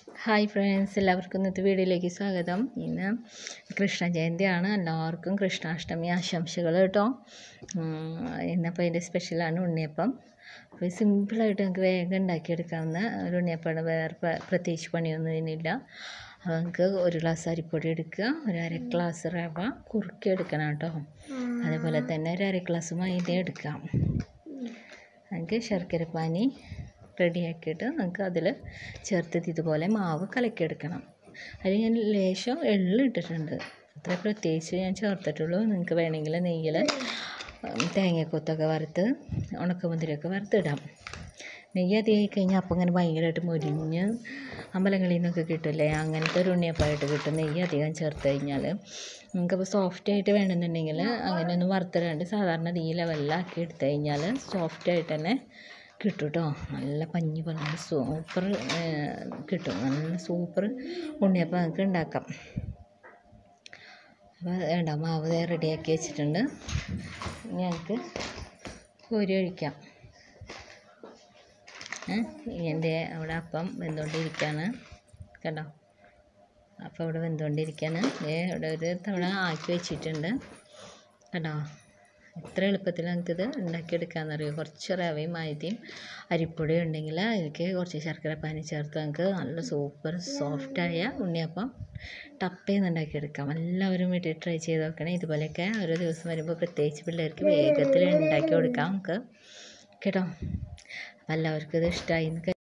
hi friends എല്ലാവർക്കും ഇന്നത്തെ വീഡിയോയിലേക്ക് സ്വാഗതം ഇന്ന് കൃഷ്ണ ജയന്തിയാണ് എല്ലാവർക്കും കൃഷ്ണാഷ്ടമി ആശംസകൾ കേട്ടോ ഇന്നപ്പോൾ അതിൻ്റെ സ്പെഷ്യലാണ് ഉണ്ണിയപ്പം അപ്പോൾ സിമ്പിളായിട്ട് നമുക്ക് വേഗം ഉണ്ടാക്കിയെടുക്കാവുന്ന ഒരു ഉണ്ണിയപ്പമാണ് വേറെ പ്ര- പ്രത്യേകിച്ച് പണിയൊന്നും ഇതിനില്ല അപ്പോൾ നമുക്ക് ഒരു ഗ്ലാസ് അരിപ്പൊടി എടുക്കുക ഒരു അര ഗ്ലാസ് റവ കുറുക്കി എടുക്കണം കേട്ടോ അതേപോലെ തന്നെ ഒരു അര ഗ്ലാസ് മൈദ എടുക്കാം നമുക്ക് ശർക്കരപ്പാനി റെഡിയാക്കിയിട്ട് നമുക്ക് അതിൽ ചേർത്തിട്ട് ഇതുപോലെ മാവ് കലക്കിയെടുക്കണം അതിൽ ഞാൻ ലേശം എള്ള് ഇട്ടിട്ടുണ്ട് അത്ര പ്രത്യേകിച്ച് ഞാൻ ചേർത്തിട്ടുള്ളൂ നിങ്ങൾക്ക് വേണമെങ്കിൽ നെയ്യിൽ തേങ്ങക്കൊത്തൊക്കെ വറുത്ത് ഉണക്കമുന്തിരിയൊക്കെ വറുത്തിടാം നെയ്യ് അധികമായി കഴിഞ്ഞാൽ അപ്പം ഇങ്ങനെ ഭയങ്കരമായിട്ട് മുരിഞ്ഞ് അമ്പലങ്ങളിൽ നിന്നൊക്കെ കിട്ടില്ലേ അങ്ങനത്തെ ഒരു ഉണ്ണിയപ്പമായിട്ട് കിട്ടും നെയ്യ് അധികം ചേർത്ത് കഴിഞ്ഞാൽ നിങ്ങൾക്കപ്പോൾ സോഫ്റ്റ് ആയിട്ട് വേണമെന്നുണ്ടെങ്കിൽ അങ്ങനെ ഒന്ന് വറുത്തിടാണ്ട് സാധാരണ ഈ ലെവലിലാക്കി എടുത്തു കഴിഞ്ഞാൽ സോഫ്റ്റ് ആയിട്ട് തന്നെ കിട്ടും കേട്ടോ നല്ല പഞ്ഞി പോലെ നല്ല സൂപ്പർ കിട്ടും നല്ല സൂപ്പർ ഉണ്ണിയപ്പം നമുക്ക് ഉണ്ടാക്കാം അപ്പോൾ വേണ്ട മാവ് ദേ റെഡിയാക്കി വെച്ചിട്ടുണ്ട് ഇനി ഞങ്ങൾക്ക് കോരി ഒഴിക്കാം എൻ്റെ അവിടെ അപ്പം വെന്തുകൊണ്ടിരിക്കുകയാണ് കണ്ടോ അപ്പം ഇവിടെ വെന്തുകൊണ്ടിരിക്കുകയാണ് ദേ ഇവിടെ ഒരു തവണ ആക്കി വെച്ചിട്ടുണ്ട് കണ്ടോ എത്ര എളുപ്പത്തിൽ നമുക്കിത് ഉണ്ടാക്കിയെടുക്കാമെന്നറിയോ കുറച്ച് റവയും മൈദയും അരിപ്പൊടിയും ഉണ്ടെങ്കിൽ അതിലേക്ക് കുറച്ച് ശർക്കര പാനി ചേർത്ത് നമുക്ക് നല്ല സൂപ്പർ സോഫ്റ്റായ ഉണ്ണിയപ്പം ടപ്പയിൽ നിന്ന് ഉണ്ടാക്കിയെടുക്കാം എല്ലാവരും വീട്ടിൽ ട്രൈ ചെയ്ത് നോക്കണേ ഇതുപോലെയൊക്കെ ഓരോ ദിവസം വരുമ്പോൾ പ്രത്യേകിച്ച് പിള്ളേർക്ക് വേഗത്തിൽ ഉണ്ടാക്കി കൊടുക്കാം നമുക്ക് കേട്ടോ അപ്പോൾ എല്ലാവർക്കും ഇത് ഇഷ്ടമായി എന്ന്